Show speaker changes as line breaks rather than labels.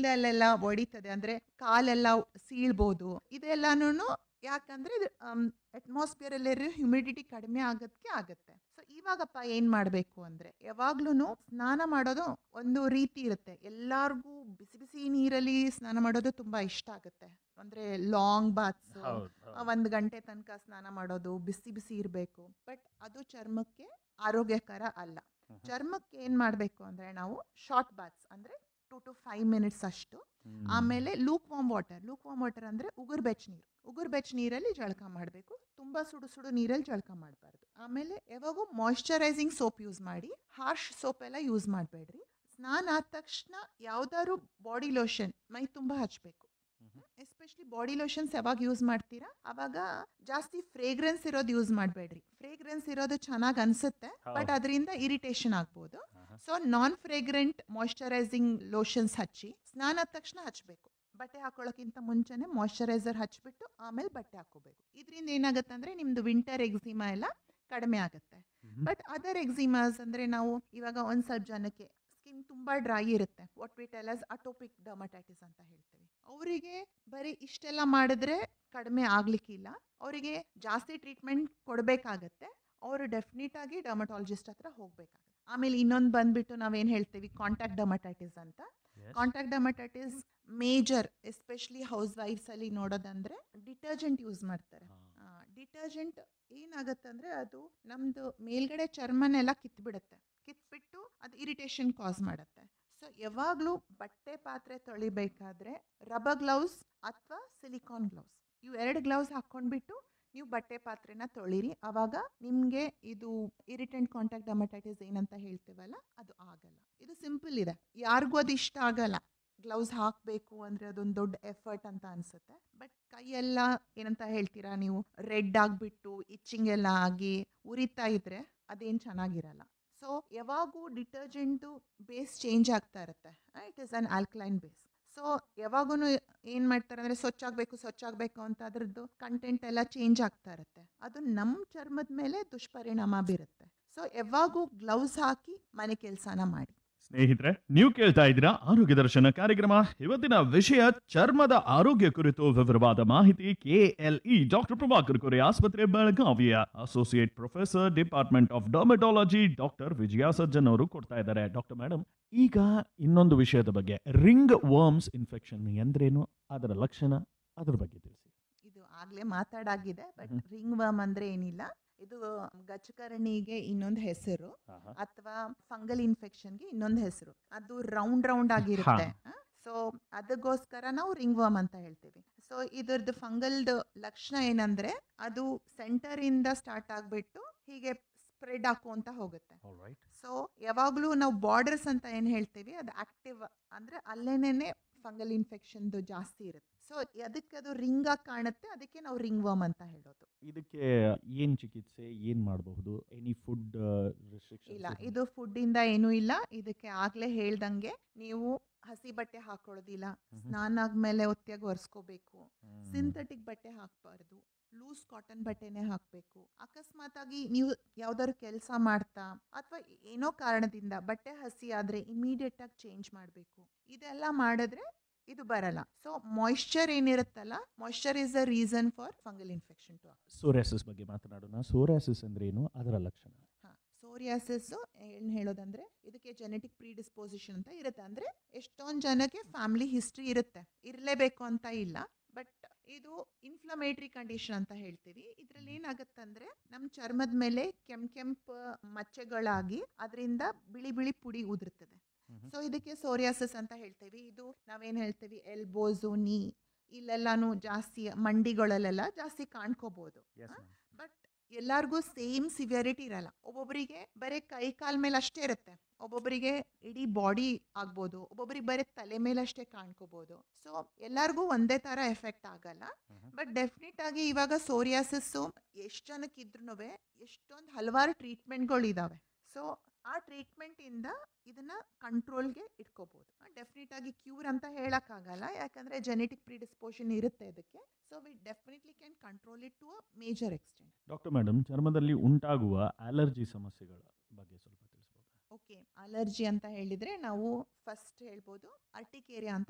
ಸ್ಕಿನ್ನಲ್ಲೆಲ್ಲ ಹೊಡಿತದೆ ಅಂದ್ರೆ ಕಾಲೆಲ್ಲ ಸೀಳ್ಬೋದು ಇದೆಲ್ಲಾನು ಯಾಕಂದ್ರೆ ಅಟ್ಮಾಸ್ಫಿಯರ್ ಅಲ್ಲಿ ಹ್ಯುಮಿಡಿಟಿ ಕಡಿಮೆ ಆಗೋದಕ್ಕೆ ಆಗುತ್ತೆ ಸೊ ಇವಾಗಪ್ಪ ಏನ್ ಮಾಡಬೇಕು ಅಂದ್ರೆ ಯಾವಾಗ್ಲೂ ಸ್ನಾನ ಮಾಡೋದು ಒಂದು ರೀತಿ ಇರುತ್ತೆ ಎಲ್ಲಾರ್ಗೂ ಬಿಸಿ ಬಿಸಿ ನೀರಲ್ಲಿ ಸ್ನಾನ ಮಾಡೋದು ತುಂಬಾ ಇಷ್ಟ ಆಗುತ್ತೆ ಅಂದ್ರೆ ಲಾಂಗ್ ಬಾತ್ಸ್ ಒಂದ್ ಗಂಟೆ ತನಕ ಸ್ನಾನ ಮಾಡೋದು ಬಿಸಿ ಬಿಸಿ ಇರಬೇಕು ಬಟ್ ಅದು ಚರ್ಮಕ್ಕೆ ಆರೋಗ್ಯಕರ ಅಲ್ಲ ಚರ್ಮಕ್ಕೆ ಏನ್ ಮಾಡಬೇಕು ಅಂದ್ರೆ ನಾವು ಶಾರ್ಟ್ ಬಾತ್ಸ್ ಅಂದ್ರೆ ಟು ಟು ಫೈವ್ ಮಿನಿಟ್ಸ್ ಅಷ್ಟು ಆಮೇಲೆ lukewarm water lukewarm water ಅಂದ್ರೆ ಉಗುರು ಬೆಚ್ಚ ನೀರು ಉಗುರು ಬೆಚ್ಚ ನೀರಲ್ಲಿ ಜಳಕ ಮಾಡಬೇಕು ತುಂಬಾ ಸುಡು ಸುಡು ನೀರಲ್ಲಿ ಜಳಕ ಮಾಡಬಾರ್ದು ಆಮೇಲೆ ಯಾವಾಗೂ ಮಾಯಿಶ್ಚರೈಸಿಂಗ್ ಸೋಪ್ ಯೂಸ್ ಮಾಡಿ ಹಾರ್ಶ್ ಸೋಪ್ ಎಲ್ಲ ಯೂಸ್ ಮಾಡಬೇಡ್ರಿ ಸ್ನಾನ ಆದ ತಕ್ಷಣ ಯಾವ್ದಾದ್ರು ಬಾಡಿ ಲೋಷನ್ ಮೈ ತುಂಬಾ ಹಚ್ಚಬೇಕು ಎಸ್ಪೆಷಲಿ ಬಾಡಿ ಲೋಷನ್ಸ್ ಯಾವಾಗ ಯೂಸ್ ಮಾಡ್ತೀರಾ ಅವಾಗ ಜಾಸ್ತಿ ಫ್ರೇಗ್ರೆನ್ಸ್ ಇರೋದು ಯೂಸ್ ಮಾಡಬೇಡ್ರಿ ಫ್ರೇಗ್ರೆನ್ಸ್ ಇರೋದು ಚೆನ್ನಾಗಿ ಅನ್ಸುತ್ತೆ ಬಟ್ ಅದರಿಂದ ಇರಿಟೇಷನ್ ಆಗ್ಬೋದು so non fragrant moisturising lotions ಹಚ್ಚಿ ಸ್ನಾನ ಆದ ತಕ್ಷಣ ಹಚ್ಚಬೇಕು ಬಟ್ಟೆ ಹಾಕೊಳ್ಳೋಕ್ಕಿಂತ ಮುಂಚೆನೆ ಮಾಯಿಶ್ಚರೈಸರ್ ಹಚ್ಬಿಟ್ಟು ಆಮೇಲೆ ಬಟ್ಟೆ ಹಾಕೋಬೇಕು ಇದರಿಂದ ಏನಾಗುತ್ತೆ ಅಂದ್ರೆ ನಿಮ್ದು ವಿಂಟರ್ ಎಕ್ಸಿಮಾ ಎಲ್ಲ ಕಡಿಮೆ ಆಗುತ್ತೆ ಬಟ್ ಅದರ್ ಎಕ್ಸಿಮಾಸ್ ಅಂದ್ರೆ ನಾವು ಇವಾಗ ಒಂದ್ ಸ್ವಲ್ಪ ಜನಕ್ಕೆ ಸ್ಕಿನ್ ತುಂಬಾ ಡ್ರೈ ಇರುತ್ತೆ what we tell as atopic dermatitis ಅಂತ ಹೇಳ್ತೀವಿ ಅವರಿಗೆ ಬರೀ ಇಷ್ಟೆಲ್ಲ ಮಾಡಿದ್ರೆ ಕಡಿಮೆ ಆಗ್ಲಿಕ್ಕಿಲ್ಲ ಅವರಿಗೆ ಜಾಸ್ತಿ ಟ್ರೀಟ್ಮೆಂಟ್ ಕೊಡಬೇಕಾಗತ್ತೆ ಅವರು ಡೆಫಿನೆಟ್ ಆಗಿ ಡರ್ಮಟಾಲಜಿಸ್ಟ್ ಹತ್ರ ಹೋಗ್ಬೇಕಾಗುತ್ತೆ ಆಮೇಲೆ ಇನ್ನೊಂದು ಬಂದ್ಬಿಟ್ಟು ನಾವೇನು ಹೇಳ್ತೀವಿ ಕಾಂಟ್ಯಾಕ್ಟ್ ಡರ್ಮಟೈಟಿಸ್ ಅಂತ ಕಾಂಟ್ಯಾಕ್ಟ್ ಡರ್ಮಟೈಟಿಸ್ ಮೇಜರ್ ಎಸ್ಪೆಷಲಿ ಹೌಸ್ ವೈಫ್ಸ್ ಅಲ್ಲಿ ನೋಡೋದಂದ್ರೆ ಡಿಟರ್ಜೆಂಟ್ ಯೂಸ್ ಮಾಡ್ತಾರೆ ಡಿಟರ್ಜೆಂಟ್ ಏನಾಗುತ್ತೆ ಅಂದ್ರೆ ಅದು ನಮ್ದು ಮೇಲ್ಗಡೆ ಚರ್ಮನೆಲ್ಲ ಕಿತ್ಬಿಡುತ್ತೆ ಕಿತ್ಬಿಟ್ಟು ಅದು ಇರಿಟೇಷನ್ ಕಾಸ್ ಮಾಡುತ್ತೆ ಸೊ ಯಾವಾಗಲೂ ಬಟ್ಟೆ ಪಾತ್ರೆ ತೊಳಿಬೇಕಾದ್ರೆ ರಬ್ಬರ್ ಗ್ಲೌಸ್ ಅಥವಾ ಸಿಲಿಕಾನ್ ಗ್ಲೌಸ್ ಇವು ಎರಡು ಗ್ಲೌಸ್ ಹಾಕ್ಕೊಂಡ್ಬಿಟ್ಟು ನೀವು ಬಟ್ಟೆ ಪಾತ್ರೆನ ತೊಳಿರಿ ಆವಾಗ ನಿಮಗೆ ಇದು ಇರಿಟೆಂಟ್ ಕಾಂಟ್ಯಾಕ್ಟ್ ಡರ್ಮಟೈಟಿಸ್ ಏನಂತ ಹೇಳ್ತೀವಲ್ಲ ಅದು ಆಗಲ್ಲ ಇದು ಸಿಂಪಲ್ ಇದೆ ಯಾರಿಗೂ ಅದು ಇಷ್ಟ ಆಗಲ್ಲ ಗ್ಲೌಸ್ ಹಾಕಬೇಕು ಅಂದರೆ ಅದೊಂದು ದೊಡ್ಡ ಎಫರ್ಟ್ ಅಂತ ಅನಿಸುತ್ತೆ ಬಟ್ ಕೈಯೆಲ್ಲ ಏನಂತ ಹೇಳ್ತೀರಾ ನೀವು ರೆಡ್ ಆಗಿಬಿಟ್ಟು ಇಚ್ಚಿಂಗ್ ಎಲ್ಲ ಆಗಿ ಉರಿತಾ ಇದ್ರೆ ಅದೇನು ಚೆನ್ನಾಗಿರಲ್ಲ ಸೊ ಯಾವಾಗೂ ಡಿಟರ್ಜೆಂಟು ಬೇಸ್ ಚೇಂಜ್ ಆಗ್ತಾ ಇರುತ್ತೆ it is an alkaline base so ಯಾವಾಗೂ ಏನು ಮಾಡ್ತಾರೆ ಅಂದರೆ ಸ್ವಚ್ಛ ಆಗಬೇಕು ಸ್ವಚ್ಛ ಆಗಬೇಕು ಅಂತ ಅದ್ರದ್ದು ಕಂಟೆಂಟ್ ಎಲ್ಲ ಚೇಂಜ್ ಆಗ್ತಾ ಇರುತ್ತೆ ಅದು ನಮ್ಮ ಚರ್ಮದ ಮೇಲೆ ದುಷ್ಪರಿಣಾಮ ಬೀರುತ್ತೆ ಸೊ ಯಾವಾಗೂ ಗ್ಲೌಸ್ ಹಾಕಿ ಮನೆ ಕೆಲಸನ ಮಾಡಿ
ಸ್ನೇಹಿತರೆ ನೀವು ಕೇಳ್ತಾ ಇದ್ದೀರಾ ಆರೋಗ್ಯ ದರ್ಶನ ಕಾರ್ಯಕ್ರಮ ಇವತ್ತಿನ ವಿಷಯ ಚರ್ಮದ ಆರೋಗ್ಯ ಕುರಿತು ವಿವರವಾದ ಮಾಹಿತಿ ಕೆಎಲ್ಇ ಡಾಕ್ಟರ್ ಪ್ರಭಾಕರ್ ಕೊರೆ ಆಸ್ಪತ್ರೆ ಬೆಳಗಾವಿಯ associate professor department of dermatology doctor Vijaya Sajjan ಅವರು ಕೊಡ್ತಾ ಇದ್ದಾರೆ ಡಾಕ್ಟರ್ ಮೇಡಮ್ ಈಗ ಇನ್ನೊಂದು ವಿಷಯದ ಬಗ್ಗೆ ರಿಂಗ್ ವರ್ಮ್ಸ್ ಇನ್ಫೆಕ್ಷನ್ ಎಂದ್ರೇನು ಅದರ ಲಕ್ಷಣ ಅದರ ಬಗ್ಗೆ ತಿಳಿಸಿ
ಇದು ಆಗ್ಲೇ ಮಾತಾಡಾಗಿದೆ ಬಟ್ ರಿಂಗ್ ವರ್ಮ್ ಅಂದ್ರೆ ಏನಿಲ್ಲ ಇದು ಗಚ್ಚಕರಣಿಗೆ ಇನ್ನೊಂದು ಹೆಸರು ಅಥವಾ ಫಂಗಲ್ ಇನ್ಫೆಕ್ಷನ್ಗೆ ಇನ್ನೊಂದು ಹೆಸರು ಅದು ರೌಂಡ್ ರೌಂಡ್ ಆಗಿರುತ್ತೆ ಸೊ ಅದಕ್ಕೋಸ್ಕರ ನಾವು ರಿಂಗ್ ವರ್ಮ್ ಅಂತ ಹೇಳ್ತೀವಿ ಸೊ ಇದ್ರದ್ದು ಫಂಗಲ್ದು ಲಕ್ಷಣ ಏನಂದ್ರೆ ಅದು ಸೆಂಟರ್ ಇಂದ ಸ್ಟಾರ್ಟ್ ಆಗ್ಬಿಟ್ಟು ಹೀಗೆ ಸ್ಪ್ರೆಡ್ ಹಾಕುವಂತ ಹೋಗುತ್ತೆ ಸೊ ಯಾವಾಗಲೂ ನಾವು ಬಾರ್ಡರ್ಸ್ ಅಂತ ಏನು ಹೇಳ್ತೀವಿ ಅದು ಆಕ್ಟಿವ್ ಅಂದ್ರೆ ಅಲ್ಲೇನೇನೆ ಫಂಗಲ್ ಇನ್ಫೆಕ್ಷನ್ದು ಜಾಸ್ತಿ ಇರುತ್ತೆ ಸೊ ಅದಕ್ಕೆ ಅದು ರಿಂಗ್ ಆಗಿ ಕಾಣುತ್ತೆ ಅದಕ್ಕೆ ನಾವು ರಿಂಗ್ ವರ್ಮ್ ಅಂತ ಹೇಳೋದು
ಇದಕ್ಕೆ ಏನ್ ಚಿಕಿತ್ಸೆ ಏನ್ ಮಾಡಬಹುದು ಎನಿ ಫುಡ್
ಇಲ್ಲ ಇದು ಫುಡ್ ಇಂದ ಏನೂ ಇಲ್ಲ ಇದಕ್ಕೆ ಆಗ್ಲೇ ಹೇಳ್ದಂಗೆ ನೀವು ಹಸಿ ಬಟ್ಟೆ ಹಾಕೊಳ್ಳೋದಿಲ್ಲ ಸ್ನಾನ ಆದ್ಮೇಲೆ ಒತ್ತಿಯಾಗಿ ಒರೆಸ್ಕೋಬೇಕು ಸಿಂಥೆಟಿಕ್ ಬಟ್ಟೆ ಹಾಕಬಾರ್ದು ಲೂಸ್ ಕಾಟನ್ ಬಟ್ಟೆನೇ ಹಾಕಬೇಕು ಅಕಸ್ಮಾತ್ ಆಗಿ ನೀವು ಯಾವ್ದಾದ್ರು ಕೆಲಸ ಮಾಡ್ತಾ ಅಥವಾ ಏನೋ ಕಾರಣದಿಂದ ಬಟ್ಟೆ ಹಸಿ ಆದ್ರೆ ಇಮಿಡಿಯೇಟ್ ಆಗಿ ಚೇಂಜ್ ಮಾಡಬೇಕು ಇದೆಲ್ಲ ಮಾಡಿದ್ರೆ ಇದು ಬರಲ್ಲ ಸೊ ಮಾಯಿಶ್ಚರ್ ಏನಿರುತ್ತಲ್ಲ moisture is the reason for fungal infection to
psoriasis ಬಗ್ಗೆ ಮಾತನಾಡೋಣ ಸೋರಿಯಾಸಿಸ್ ಅಂದ್ರೆ ಏನು ಅದರ ಲಕ್ಷಣ
ಹಾಂ ಸೋರಿಯಾಸಿಸ್ ಏನು ಹೇಳೋದಂದ್ರೆ ಇದಕ್ಕೆ ಜೆನೆಟಿಕ್ ಪ್ರೀಡಿಸ್ಪೋಸಿಷನ್ ಅಂತ ಇರುತ್ತೆ ಅಂದ್ರೆ ಎಷ್ಟೊಂದು ಜನಕ್ಕೆ ಫ್ಯಾಮಿಲಿ ಹಿಸ್ಟ್ರಿ ಇರುತ್ತೆ ಇರಲೇಬೇಕು ಅಂತ ಇಲ್ಲ ಬಟ್ ಇದು ಇನ್ಫ್ಲಮೇಟ್ರಿ ಕಂಡೀಷನ್ ಅಂತ ಹೇಳ್ತೀವಿ ಇದ್ರಲ್ಲಿ ಏನಾಗುತ್ತಂದ್ರೆ ನಮ್ಮ ಚರ್ಮದ ಮೇಲೆ ಕೆಂಪ್ ಕೆಂಪ್ ಮಚ್ಚೆಗಳಾಗಿ ಅದರಿಂದ ಬಿಳಿ ಬಿಳಿ ಪುಡಿ ಉದುರ್ತದೆ ಸೊ ಇದಕ್ಕೆ ಸೋರಿಯಾಸಿಸ್ ಅಂತ ಹೇಳ್ತೀವಿ ಇದು ನಾವೇನು ಹೇಳ್ತೀವಿ ಎಲ್ಬೋಸು ನೀ ಇಲ್ಲೆಲ್ಲಾನು ಜಾಸ್ತಿ ಮಂಡಿಗಳಲ್ಲೆಲ್ಲ ಜಾಸ್ತಿ ಕಾಣ್ಕೋಬಹುದು ಬಟ್ ಎಲ್ಲಾರ್ಗೂ ಸೇಮ್ ಸಿವಿಯರಿಟಿ ಇರಲ್ಲ ಒಬ್ಬೊಬ್ಬರಿಗೆ ಬರೀ ಕೈ ಕಾಲ್ ಮೇಲೆ ಅಷ್ಟೇ ಇರುತ್ತೆ ಒಬ್ಬೊಬ್ಬರಿಗೆ ಇಡೀ ಬಾಡಿ ಆಗ್ಬೋದು ಒಬ್ಬೊಬ್ಬರಿಗೆ ಬರೀ ತಲೆ ಮೇಲೆ ಅಷ್ಟೇ ಕಾಣ್ಕೋಬಹುದು ಸೊ ಎಲ್ಲಾರ್ಗೂ ಒಂದೇ ತರ ಎಫೆಕ್ಟ್ ಆಗಲ್ಲ ಬಟ್ ಡೆಫಿನೆಟ್ ಆಗಿ ಇವಾಗ ಸೋರಿಯಾಸಿಸ್ಸು ಎಷ್ಟು ಜನಕ್ಕೆ ಇದ್ರೂ ಎಷ್ಟೊಂದು ಹಲವಾರು ಟ್ರೀಟ್ಮೆಂಟ್ಗಳು ಇದಾವೆ ಸೊ ಆ ಟ್ರೀಟ್ಮೆಂಟ್ ಇಂದ ಇದನ್ನ ಕಂಟ್ರೋಲ್ಗೆ ಇಟ್ಕೋಬಹುದು ಡೆಫಿನೆಟ್ ಆಗಿ ಕ್ಯೂರ್ ಅಂತ ಹೇಳಕ್ಕಾಗಲ್ಲ ಯಾಕಂದ್ರೆ ಜೆನೆಟಿಕ್ ಪ್ರಿಡಿಸ್ಪೋಷನ್ ಇರುತ್ತೆ ಇದಕ್ಕೆ so we definitely can control it to a major extent
doctor madam ಚರ್ಮದಲ್ಲಿ ಉಂಟಾಗುವ ಅಲರ್ಜಿ ಸಮಸ್ಯೆಗಳ ಬಗ್ಗೆ ಸ್ವಲ್ಪ ತಿಳಿಸ್ಬೋದಾ
ಓಕೆ ಅಲರ್ಜಿ ಅಂತ ಹೇಳಿದ್ರೆ ನಾವು ಫಸ್ಟ್ ಹೇಳ್ಬೋದು ಅರ್ಟಿಕೇರಿಯಾ ಅಂತ